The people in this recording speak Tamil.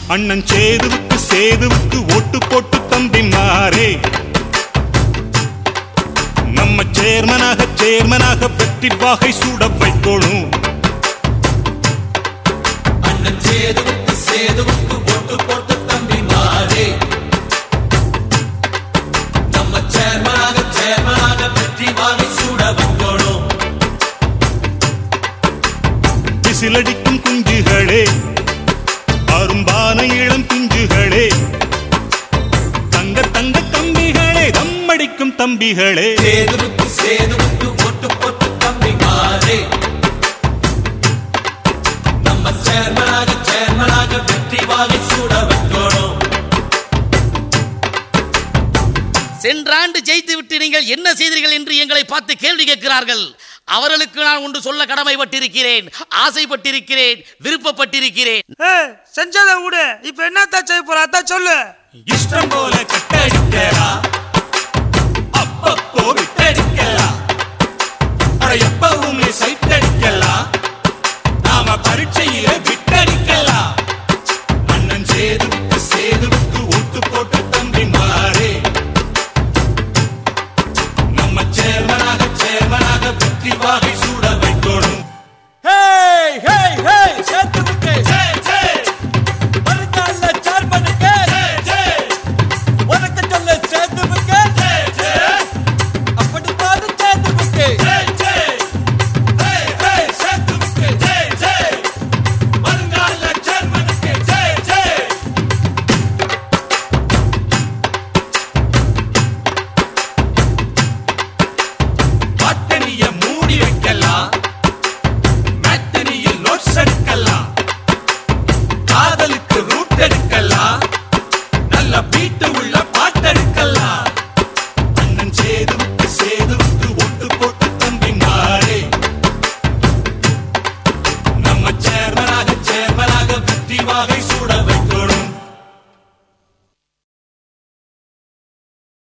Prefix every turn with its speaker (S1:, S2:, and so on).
S1: அண்ணன் சேதுவுக்கு சேதுவுக்கு ஓட்டு போட்டு தம்பி மாறே நம்ம சேர்மனாக சேர்மனாக வெற்றி வாகை சூட வைக்கணும்
S2: அண்ணன் சேதுவுக்கு சேதுவுக்கு ஓட்டு போட்டு தம்பி மாறே நம்ம சேர்மனாக சேர்மனாக வெற்றி வாகை சூட வைக்கணும்
S1: விசிலடிக்கும் குஞ்சுகளே அரும்பான இளம் குஞ்சுகளே தங்க தங்க தம்பிகளே தம்மடிக்கும் தம்பிகளே
S2: சேதுவுக்கு சேதுவுக்கு ஓட்டு போட்டு தம்பி மாறே நம்ம சேர்மனாக சேர்மனாக வெற்றி வாகை சூட வைக்கணும்
S3: சென்ற ஆண்டு ஜெயித்து விட்டு நீங்கள் என்ன செய்தீர்கள் என்று எங்களை பார்த்து கேள்வி கேட்கிறார்கள் அவர்களுக்கு நான் ஒன்று சொல்ல கடமைப்பட்டிருக்கிறேன் ஆசைப்பட்டிருக்கிறேன் விருப்பப்பட்டிருக்கிறேன்
S4: ஏய் செஞ்சதை விடு இப்ப என்னத்தான் செய்ய போற அதான் சொல்லு
S1: இஷ்டம் போல கட்டடிக்கலாம் அப்பப்போ விட்டடிக்கலாம் அட எப்பவுமே சைட் அடிக்கலாம் நாம பரீட்சையில விட்டடிக்கலாம் அண்ணன் சேதுவுக்கு சேதுவுக்கு ஓட்டு போட்டு தம்பி மாறே நம்ம சேர்மனாக சேர்மனாக வெற்றி வாகை சூட வைக்கணும்
S2: ஹேய் ஹேய் ஹேய் சேதுவுக்கு
S1: ஜெய் ஜெய்
S2: வருங்கால சேர்மனுக்கு
S1: ஜெய் ஜெய்
S2: உனக்கு சொல்ல சேதுவுக்கு
S1: ஜெய் ஜெய்
S2: அப்படித்தான் சேதுவுக்கு
S1: ஜெய் ஜெய் ஹே ஹே சேதுவுக்கு ஜெய் ஜெய் வருங்கால ஜெர்மனுக்கு ஜெய் ஜெய் பாட்டனிய மூடி வைக்கலாம் மேட்டனியில் நோட்ஸ் எடுக்கலாம் காதலுக்கு ரூட் எடுக்கலாம் நல்ல பீட்டு உள்ள பாட்டெடுக்கலாம் அண்ணன் சேதுவுக்கு சேதுவுக்கு ஒட்டு போட்டு தம்பி மாறே நம்ம சேர்மனாக சேர்மனாக வெற்றி வாகை